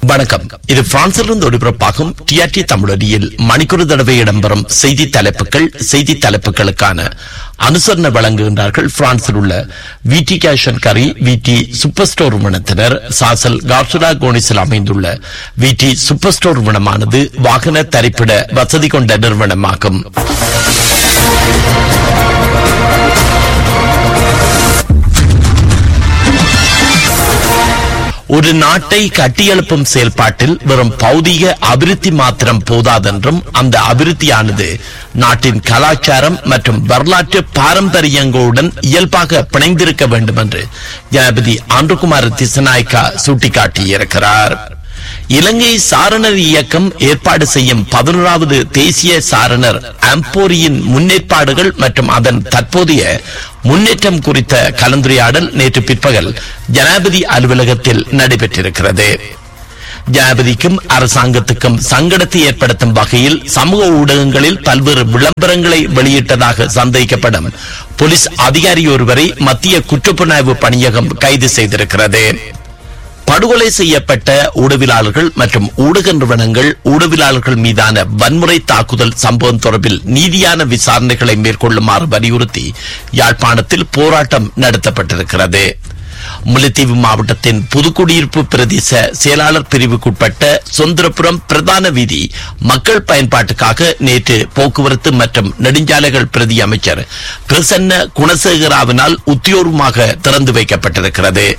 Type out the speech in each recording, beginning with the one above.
வணக்கம் இது பிரான்சிலிருந்து ஒளிபரப்பாகும் டிஆர்டி தமிழொலியில் மணிக்கூறு தடவை இடம்பெறும் செய்தி தலைப்புகள் செய்தி தலைப்புகளுக்கான அனுசரணை வழங்குகின்றார்கள் பிரான்சில் உள்ள விடி கேஷன் கரி விடி சூப்பர் ஸ்டோர் நிறுவனத்தினர் சாசல் கார்சுடா கோனிஸில் அமைந்துள்ள விடி சூப்பர் ஸ்டோர் நிறுவனமானது வாகன தரிப்பிட வசதி கொண்ட நிறுவனமாகும் ஒரு நாட்டை கட்டியெழுப்பும் செயல்பாட்டில் வெறும் பௌதிக அபிவிருத்தி மாத்திரம் போதாதென்றும் அந்த அபிவிருத்தியானது நாட்டின் கலாச்சாரம் மற்றும் வரலாற்று பாரம்பரியங்களுடன் இயல்பாக பிணைந்திருக்க வேண்டும் என்று ஜனாதிபதி ஆண்டுகுமார் திசநாயக்கா சுட்டிக்காட்டியிருக்கிறார் இலங்கை சாரணர் இயக்கம் ஏற்பாடு செய்யும் பதினோராவது தேசிய சாரணர் அம்போரியின் முன்னேற்பாடுகள் மற்றும் அதன் தற்போதைய முன்னேற்றம் குறித்த கலந்துரையாடல் நேற்று பிற்பகல் ஜனாதிபதி அலுவலகத்தில் நடைபெற்றிருக்கிறது ஜனாதிபதிக்கும் அரசாங்கத்துக்கும் சங்கடத்தை ஏற்படுத்தும் வகையில் சமூக ஊடகங்களில் பல்வேறு விளம்பரங்களை வெளியிட்டதாக சந்தேகிக்கப்படும் போலீஸ் அதிகாரி ஒருவரை மத்திய குற்றப்புலனாய்வு பணியகம் கைது செய்திருக்கிறது படுகொலை செய்யப்பட்ட ஊடகவியலாளர்கள் மற்றும் ஊடக நிறுவனங்கள் ஊடகவியலாளர்கள் மீதான வன்முறை தாக்குதல் சம்பவம் தொடர்பில் நீதியான விசாரணைகளை மேற்கொள்ளுமாறு வலியுறுத்தி யாழ்ப்பாணத்தில் போராட்டம் நடத்தப்பட்டிருக்கிறது முல்லைத்தீவு மாவட்டத்தின் புதுக்குடியிருப்பு பிரதேச செயலாளர் பிரிவுக்குட்பட்ட சுந்தரபுரம் பிரதான வீதி மக்கள் பயன்பாட்டுக்காக நேற்று போக்குவரத்து மற்றும் நெடுஞ்சாலைகள் பிரதி அமைச்சர் பிரசன்ன குணசேகராவினால் உத்தியோகமாக திறந்து வைக்கப்பட்டிருக்கிறது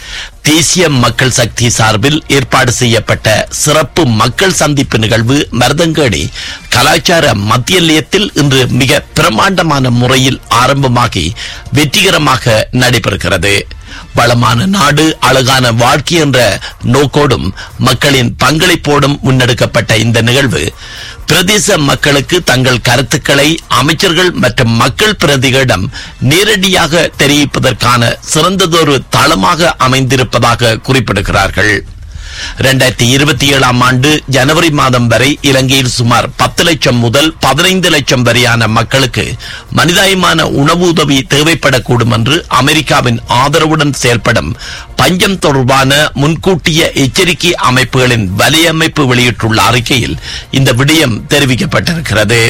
தேசிய மக்கள் சக்தி சார்பில் ஏற்பாடு செய்யப்பட்ட சிறப்பு மக்கள் சந்திப்பு நிகழ்வு மருதங்கேணி கலாச்சார மத்திய நிலையத்தில் இன்று மிக பிரமாண்டமான முறையில் ஆரம்பமாகி வெற்றிகரமாக நடைபெறுகிறது வளமான நாடு அழகான வாழ்க்கை என்ற நோக்கோடும் மக்களின் பங்களிப்போடும் முன்னெடுக்கப்பட்ட இந்த நிகழ்வு பிரதேச மக்களுக்கு தங்கள் கருத்துக்களை அமைச்சர்கள் மற்றும் மக்கள் பிரதிகளிடம் நேரடியாக தெரிவிப்பதற்கான சிறந்ததொரு தளமாக அமைந்திருப்பதாக குறிப்பிடுகிறார்கள் இரண்டாயிரத்தி இருபத்தி ஏழாம் ஆண்டு ஜனவரி மாதம் வரை இலங்கையில் சுமார் பத்து லட்சம் முதல் பதினைந்து லட்சம் வரையான மக்களுக்கு மனிதாயமான உணவு உதவி தேவைப்படக்கூடும் என்று அமெரிக்காவின் ஆதரவுடன் செயல்படும் பஞ்சம் தொடர்பான முன்கூட்டிய எச்சரிக்கை அமைப்புகளின் வலையமைப்பு வெளியிட்டுள்ள அறிக்கையில் இந்த விடயம் தெரிவிக்கப்பட்டிருக்கிறது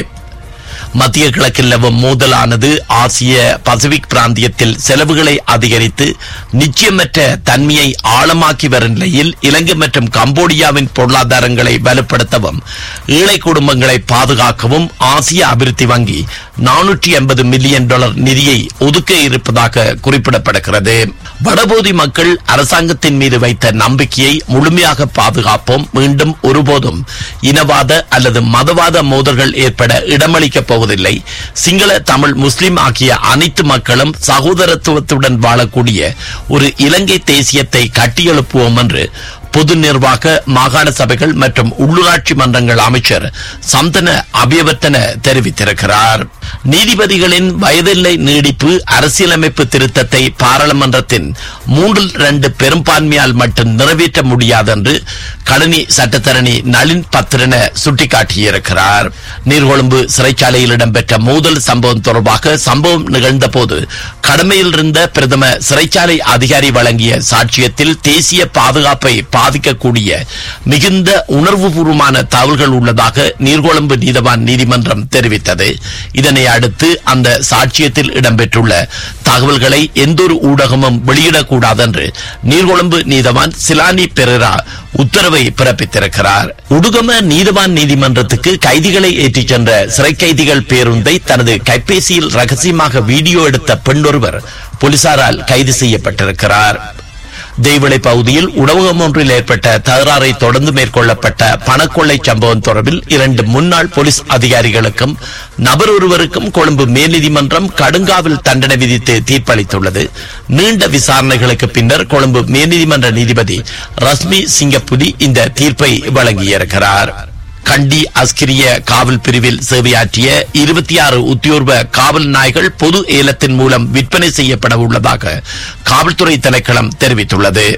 மத்திய கிழக்கில் நிலவும் மோதலானது ஆசிய பசிபிக் பிராந்தியத்தில் செலவுகளை அதிகரித்து நிச்சயமற்ற தன்மையை ஆழமாக்கி வரும் நிலையில் இலங்கை மற்றும் கம்போடியாவின் பொருளாதாரங்களை வலுப்படுத்தவும் ஏழை குடும்பங்களை பாதுகாக்கவும் ஆசிய அபிவிருத்தி வங்கி நானூற்றி எண்பது மில்லியன் டாலர் நிதியை ஒதுக்க இருப்பதாக குறிப்பிடப்படுகிறது வடபோதி மக்கள் அரசாங்கத்தின் மீது வைத்த நம்பிக்கையை முழுமையாக பாதுகாப்போம் மீண்டும் ஒருபோதும் இனவாத அல்லது மதவாத மோதல்கள் ஏற்பட இடமளிக்கப் போவதில்லை சிங்கள தமிழ் முஸ்லிம் ஆகிய அனைத்து மக்களும் சகோதரத்துவத்துடன் வாழக்கூடிய ஒரு இலங்கை தேசியத்தை கட்டியெழுப்புவோம் என்று பொது நிர்வாக மாகாண சபைகள் மற்றும் உள்ளூராட்சி மன்றங்கள் அமைச்சர் சந்தன அபியவர்த்தன தெரிவித்திருக்கிறார் நீதிபதிகளின் வயதில்லை நீடிப்பு அரசியலமைப்பு திருத்தத்தை பாராளுமன்றத்தின் மூன்றில் இரண்டு பெரும்பான்மையால் மட்டும் நிறைவேற்ற முடியாது என்று கடனி சட்டத்தரணி நளின் பத்திரன சுட்டிக்காட்டியிருக்கிறார் நீர்கொழும்பு சிறைச்சாலையில் இடம்பெற்ற மோதல் சம்பவம் தொடர்பாக சம்பவம் நிகழ்ந்த போது கடமையில் இருந்த பிரதம சிறைச்சாலை அதிகாரி வழங்கிய சாட்சியத்தில் தேசிய பாதுகாப்பை பாதிக்கக்கூடிய மிகுந்த உணர்வுபூர்வமான தகவல்கள் உள்ளதாக நீர்கொழும்பு நீதவான் நீதிமன்றம் தெரிவித்தது இதனை அடுத்து அந்த சாட்சியத்தில் இடம்பெற்றுள்ள தகவல்களை எந்தொரு ஊடகமும் வெளியிடக்கூடாது என்று நீர்கொழும்பு நீதவான் சிலானி பெரேரா உத்தரவை பிறப்பித்திருக்கிறார் உடுகம நீதவான் நீதிமன்றத்துக்கு கைதிகளை ஏற்றிச் சென்ற சிறை கைதிகள் பேருந்தை தனது கைபேசியில் ரகசியமாக வீடியோ எடுத்த பெண் ஒருவர் போலீசாரால் கைது செய்யப்பட்டிருக்கிறார் தெய்வளை பகுதியில் உணவகம் ஒன்றில் ஏற்பட்ட தகராறை தொடர்ந்து மேற்கொள்ளப்பட்ட பணக்கொள்ளை சம்பவம் தொடர்பில் இரண்டு முன்னாள் போலீஸ் அதிகாரிகளுக்கும் நபர் ஒருவருக்கும் கொழும்பு மேல்நீதிமன்றம் கடுங்காவில் தண்டனை விதித்து தீர்ப்பளித்துள்ளது நீண்ட விசாரணைகளுக்கு பின்னர் கொழும்பு மேல்நீதிமன்ற நீதிபதி ரஸ்மி சிங்கப்புலி இந்த தீர்ப்பை வழங்கியிருக்கிறார் கண்டி அஸ்கிரிய காவல் பிரிவில் சேவையாற்றிய இருபத்தி ஆறு உத்தியோர்வ காவல் நாய்கள் பொது ஏலத்தின் மூலம் விற்பனை செய்யப்பட உள்ளதாக காவல்துறை திணைக்களம் தெரிவித்துள்ளது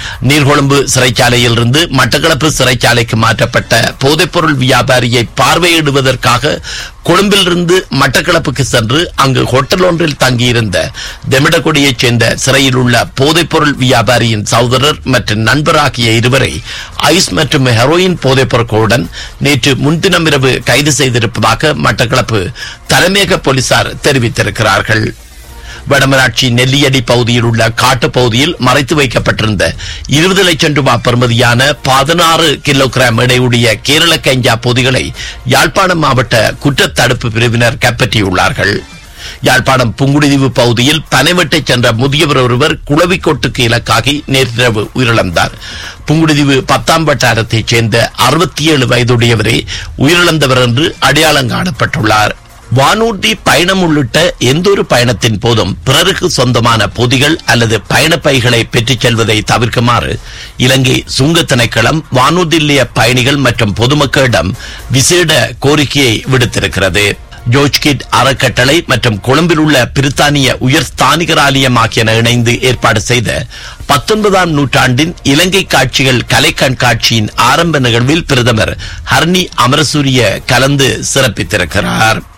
நீர்கொழும்பு சிறைச்சாலையில் இருந்து மட்டக்களப்பு சிறைச்சாலைக்கு மாற்றப்பட்ட போதைப்பொருள் வியாபாரியை பார்வையிடுவதற்காக கொழும்பிலிருந்து மட்டக்களப்புக்கு சென்று அங்கு ஹோட்டல் ஒன்றில் தங்கியிருந்த தெமிடகுடியைச் சேர்ந்த சிறையில் உள்ள போதைப்பொருள் வியாபாரியின் சகோதரர் மற்றும் நண்பர் ஆகிய இருவரை ஐஸ் மற்றும் ஹெரோயின் போதைப்பொருட்களுடன் நேற்று முன்தினம் இரவு கைது செய்திருப்பதாக மட்டக்களப்பு தலைமையக போலீசார் தெரிவித்திருக்கிறார்கள் வடமராட்சி நெல்லியடி பகுதியில் உள்ள காட்டுப் பகுதியில் மறைத்து வைக்கப்பட்டிருந்த இருபது லட்சம் ரூபாய் பெறுமதியான பதினாறு கிலோகிராம் எடையுடைய கேரள கஞ்சா பொதிகளை யாழ்ப்பாணம் மாவட்ட குற்றத் தடுப்பு பிரிவினர் கைப்பற்றியுள்ளார்கள் யாழ்ப்பாணம் புங்குடுதீவு பகுதியில் பனைவெட்டை சென்ற முதியவர் ஒருவர் குளவிக்கோட்டுக்கு இலக்காகி நேற்றிரவு உயிரிழந்தார் புங்குடுதீவு பத்தாம் வட்டாரத்தைச் சேர்ந்த அறுபத்தி ஏழு வயதுடையவரே உயிரிழந்தவர் என்று அடையாளம் காணப்பட்டுள்ளார் வானூர்தி பயணம் உள்ளிட்ட எந்தொரு பயணத்தின் போதும் பிறருக்கு சொந்தமான பொதிகள் அல்லது பயணப் பைகளை பெற்றுச் செல்வதை தவிர்க்குமாறு இலங்கை சுங்க திணைக்களம் வானூர்தி நிலைய பயணிகள் மற்றும் பொதுமக்களிடம் விசேட கோரிக்கையை விடுத்திருக்கிறது ஜோஜ்கிட் அறக்கட்டளை மற்றும் கொழும்பில் உள்ள பிரித்தானிய உயர் ஸ்தானிகர் ஆலயம் ஆகியன இணைந்து ஏற்பாடு செய்த பத்தொன்பதாம் நூற்றாண்டின் இலங்கை காட்சிகள் கலை கண்காட்சியின் ஆரம்ப நிகழ்வில் பிரதமர் ஹர்னி அமரசூரிய கலந்து சிறப்பித்திருக்கிறார்